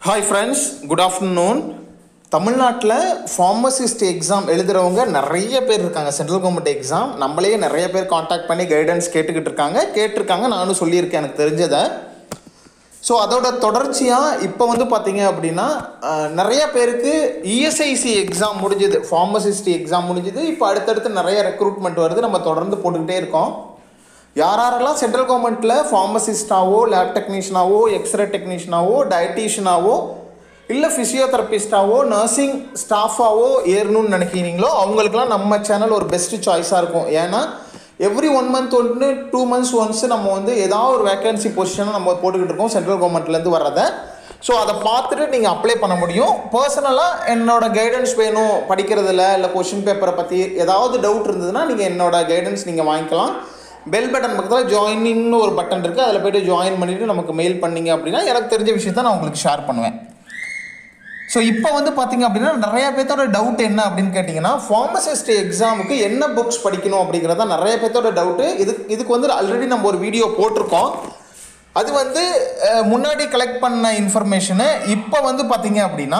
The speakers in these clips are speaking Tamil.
ஹாய் ஃப்ரெண்ட்ஸ் குட் ஆஃப்டர்நூன் தமிழ்நாட்டில் ஃபார்மசிஸ்ட் எக்ஸாம் எழுதுகிறவங்க நிறைய பேர் இருக்காங்க சென்ட்ரல் கவர்மெண்ட் எக்ஸாம் நம்மளே நிறைய பேர் காண்டாக்ட் பண்ணி கைடன்ஸ் கேட்டுக்கிட்டு இருக்காங்க கேட்டிருக்காங்க நானும் சொல்லியிருக்கேன் எனக்கு தெரிஞ்சதை ஸோ அதோட தொடர்ச்சியாக இப்போ வந்து பார்த்தீங்க அப்படின்னா அஹ், நிறைய பேருக்கு இஎஸ்ஐசி எக்ஸாம் முடிஞ்சுது ஃபார்மசிஸ்ட் எக்ஸாம் முடிஞ்சுது இப்போ அடுத்தடுத்து நிறைய ரெக்ரூட்மெண்ட் வருது நம்ம தொடர்ந்து போட்டுக்கிட்டே இருக்கோம் யார் யாரெல்லாம் சென்ட்ரல் கவர்மெண்ட்டில் ஃபார்மசிஸ்டாவோ லேப் டெக்னீஷியனாவோ எக்ஸ்ரே டெக்னீஷியனாவோ டயட்டீஷியனாவோ இல்லை ஃபிசியோதெரபிஸ்டாவோ நர்சிங் ஸ்டாஃபாவோ ஏறணும்னு நினைக்கிறீங்களோ அவங்களுக்குலாம் நம்ம சேனல் ஒரு பெஸ்ட் சாய்ஸாக இருக்கும் ஏன்னா எவ்ரி ஒன் மந்த் ஒன்று டூ மந்த்ஸ் ஒன்ஸ் நம்ம வந்து ஏதாவது ஒரு வேகன்சி பொசிஷனை நம்ம போட்டுக்கிட்டு இருக்கோம் சென்ட்ரல் கவர்மெண்ட்லேருந்து வர்றதை ஸோ அதை பார்த்துட்டு நீங்கள் அப்ளை பண்ண முடியும் பர்சனலாக என்னோட கைடன்ஸ் வேணும் படிக்கிறதுல இல்லை கொஷின் பேப்பரை பற்றி ஏதாவது டவுட் இருந்ததுன்னா நீங்கள் என்னோட கைடன்ஸ் நீங்கள் வாங்கிக்கலாம் பெல் பட்டன் பக்கத்தில் ஜாயினிங்னு ஒரு பட்டன் இருக்குது அதில் போய்ட்டு ஜாயின் பண்ணிவிட்டு நமக்கு மெயில் பண்ணீங்க அப்படின்னா எனக்கு தெரிஞ்ச விஷயத்த நான் உங்களுக்கு ஷேர் பண்ணுவேன் ஸோ இப்போ வந்து பார்த்தீங்க அப்படின்னா நிறைய பேர்த்தோட டவுட் என்ன அப்படின்னு கேட்டிங்கன்னா ஃபார்மசிஸ்ட் எக்ஸாமுக்கு என்ன புக்ஸ் படிக்கணும் அப்படிங்கிறது தான் நிறைய பேர்த்தோட டவுட்டு இது இதுக்கு வந்து ஆல்ரெடி நம்ம ஒரு வீடியோ போட்டிருக்கோம் அது வந்து அஹ், முன்னாடி கலெக்ட் பண்ண இன்ஃபர்மேஷனு இப்போ வந்து பார்த்தீங்க அப்படின்னா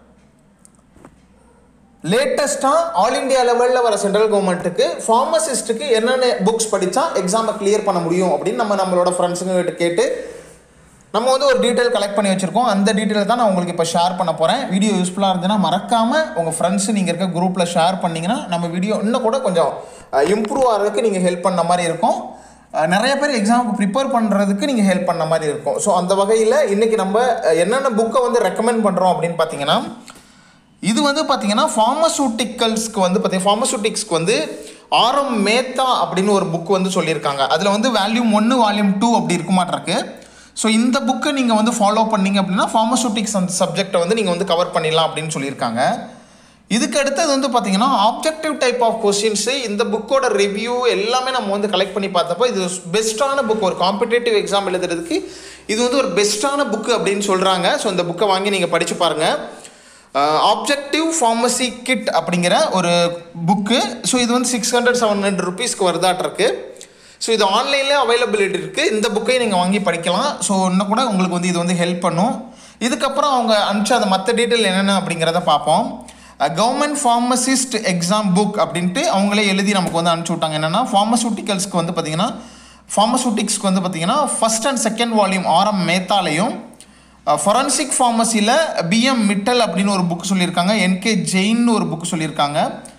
லேட்டஸ்ட்டாக ஆல் இந்தியா லெவலில் வர சென்ட்ரல் கவர்மெண்ட்டுக்கு ஃபார்மசிஸ்ட்டுக்கு என்னென்ன புக்ஸ் படித்தா எக்ஸாமை கிளியர் பண்ண முடியும் அப்படின்னு நம்ம நம்மளோட ஃப்ரெண்ட்ஸுங்க கிட்ட கேட்டு நம்ம வந்து ஒரு டீட்டெயில் கலெக்ட் பண்ணி வச்சுருக்கோம் அந்த டீட்டெயில் தான் நான் உங்களுக்கு இப்போ ஷேர் பண்ண போகிறேன் வீடியோ யூஸ்ஃபுல்லாக இருந்ததுன்னா மறக்காமல் உங்கள் ஃப்ரெண்ட்ஸு நீங்கள் இருக்க குரூப்பில் ஷேர் பண்ணிங்கன்னா நம்ம வீடியோ இன்னும் கூட கொஞ்சம் இம்ப்ரூவ் ஆகிறதுக்கு நீங்கள் ஹெல்ப் பண்ண மாதிரி இருக்கும் அஹ், நிறைய பேர் எக்ஸாமுக்கு ப்ரிப்பேர் பண்ணுறதுக்கு நீங்கள் ஹெல்ப் பண்ண மாதிரி இருக்கும் ஸோ அந்த வகையில் இன்றைக்கி நம்ம அஹ், என்னென்ன புக்கை வந்து ரெக்கமெண்ட் பண்ணுறோம் அப்படின்னு பார்த்தீங்கன்னா இது வந்து பார்த்தீங்கன்னா ஃபார்மசூட்டிக்கல்ஸ்க்கு வந்து பார்த்தீங்கன்னா ஃபார்மசூட்டிக்ஸ்க்கு வந்து ஆரம் மேத்தா அப்படின்னு ஒரு புக் வந்து சொல்லியிருக்காங்க அதில் வந்து வேல்யூம் ஒன்று வால்யூம் டூ அப்படி இருக்க மாட்டிருக்கு ஸோ இந்த புக்கை நீங்கள் வந்து ஃபாலோ பண்ணீங்க அப்படின்னா ஃபார்மசூட்டிக்ஸ் அந்த சப்ஜெக்டை வந்து நீங்கள் வந்து கவர் பண்ணிடலாம் அப்படின்னு சொல்லியிருக்காங்க இதுக்கு அடுத்தது வந்து பார்த்தீங்கன்னா ஆப்ஜெக்டிவ் டைப் ஆஃப் கொஸ்டின்ஸு இந்த புக்கோட ரிவ்யூ எல்லாமே நம்ம வந்து கலெக்ட் பண்ணி பார்த்தப்போ இது பெஸ்ட்டான புக் ஒரு காம்படிட்டிவ் எக்ஸாம் எழுதுறதுக்கு இது வந்து ஒரு பெஸ்ட்டான புக்கு அப்படின்னு சொல்கிறாங்க ஸோ இந்த புக்கை வாங்கி நீங்கள் படித்து பாருங்கள் ஆப்ஜெக்டிவ் ஃபார்மசி கிட் அப்படிங்கிற ஒரு புக்கு ஸோ இது வந்து சிக்ஸ் ஹண்ட்ரட் செவன் ஹண்ட்ரட் ருபீஸ்க்கு வருதாட்டிருக்கு ஸோ இது ஆன்லைனில் அவைலபிலிட்டி இருக்குது இந்த புக்கையும் நீங்கள் வாங்கி படிக்கலாம் ஸோ இன்னும் கூட உங்களுக்கு வந்து இது வந்து ஹெல்ப் பண்ணும் இதுக்கப்புறம் அவங்க அனுப்பிச்ச அந்த மற்ற டீட்டெயில் என்னென்ன அப்படிங்கிறத பார்ப்போம் கவர்மெண்ட் ஃபார்மசிஸ்ட் எக்ஸாம் புக் அப்படின்ட்டு அவங்களே எழுதி நமக்கு வந்து அனுப்பிச்சி விட்டாங்க என்னென்னா ஃபார்மசூட்டிக்கல்ஸ்க்கு வந்து பார்த்தீங்கன்னா ஃபார்மசூட்டிக்ஸ்க்கு வந்து பார்த்தீங்கன்னா ஃபஸ்ட் அண்ட் செகண்ட் வால்யூம் ஆரம் மேத்தாலையும் ஃபொரன்சிக் ஃபார்மசியில் பிஎம் மிட்டல் அப்படின்னு ஒரு புக் சொல்லியிருக்காங்க என்கே ஜெயின்னு ஒரு புக் சொல்லியிருக்காங்க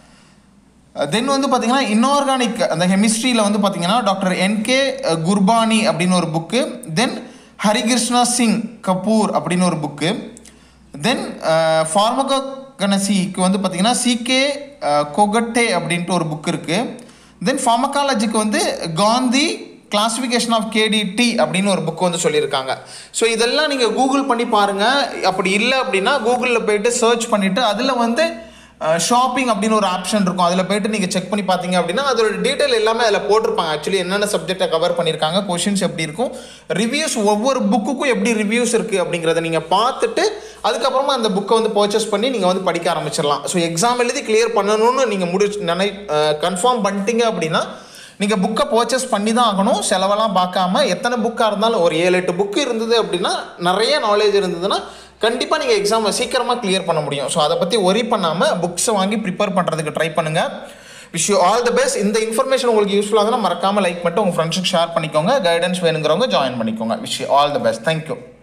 தென் வந்து பார்த்தீங்கன்னா இன்ஆர்கானிக் அந்த கெமிஸ்ட்ரியில் வந்து பார்த்தீங்கன்னா டாக்டர் என்கே குர்பானி அப்படின்னு ஒரு புக்கு தென் ஹரிகிருஷ்ணா சிங் கபூர் அப்படின்னு ஒரு புக்கு தென் ஃபார்மகோகனசிக்கு வந்து பார்த்தீங்கன்னா சிகே கொகட்டே அப்படின்ட்டு ஒரு புக் இருக்குது தென் ஃபார்மகாலஜிக்கு வந்து காந்தி கிளாசிஃபிகேஷன் ஆஃப் கேடிடி அப்படின்னு ஒரு புக் வந்து சொல்லியிருக்காங்க ஸோ இதெல்லாம் நீங்கள் கூகுள் பண்ணி பாருங்கள் அப்படி இல்லை அப்படின்னா கூகுளில் போயிட்டு சர்ச் பண்ணிவிட்டு அதில் வந்து ஷாப்பிங் அப்படின்னு ஒரு ஆப்ஷன் இருக்கும் அதில் போயிட்டு நீங்கள் செக் பண்ணி பார்த்தீங்க அப்படின்னா அதோட டீட்டெயில் எல்லாமே அதில் போட்டிருப்பாங்க ஆக்சுவலி என்னென்ன சப்ஜெக்டை கவர் பண்ணியிருக்காங்க கொஷின்ஸ் எப்படி இருக்கும் ரிவ்யூஸ் ஒவ்வொரு புக்குக்கும் எப்படி ரிவ்யூஸ் இருக்குது அப்படிங்கிறத நீங்கள் பார்த்துட்டு அதுக்கப்புறமா அந்த புக்கை வந்து பர்ச்சேஸ் பண்ணி நீங்கள் வந்து படிக்க ஆரம்பிச்சிடலாம் ஸோ எக்ஸாம் எழுதி கிளியர் பண்ணணும்னு நீங்கள் முடி நினை கன்ஃபார்ம் பண்ணிட்டீங்க அப்படின்னா நீங்கள் புக்கை பர்ச்சேஸ் பண்ணி தான் ஆகணும் செலவெல்லாம் பார்க்காம எத்தனை புக்காக இருந்தாலும் ஒரு ஏழு எட்டு புக்கு இருந்தது அப்படின்னா நிறைய நாலேஜ் இருந்ததுன்னா கண்டிப்பாக நீங்கள் எக்ஸாமை சீக்கிரமாக கிளியர் பண்ண முடியும் ஸோ அதை பற்றி ஒரி பண்ணாமல் புக்ஸை வாங்கி ப்ரிப்பேர் பண்ணுறதுக்கு ட்ரை பண்ணுங்கள் wish you all the best இந்த இன்ஃபர்மேஷன் உங்களுக்கு யூஸ்ஃபுல்லாக இருந்தால் மறக்காமல் லைக் பண்ணிட்டு உங்கள் ஃப்ரெண்ட்ஸுக்கு ஷேர் பண்ணிக்கோங்க கைடன்ஸ் வேணுங்கிறவங்க ஜாயின் பண்ணிக்கோங்க wish you all the best thank you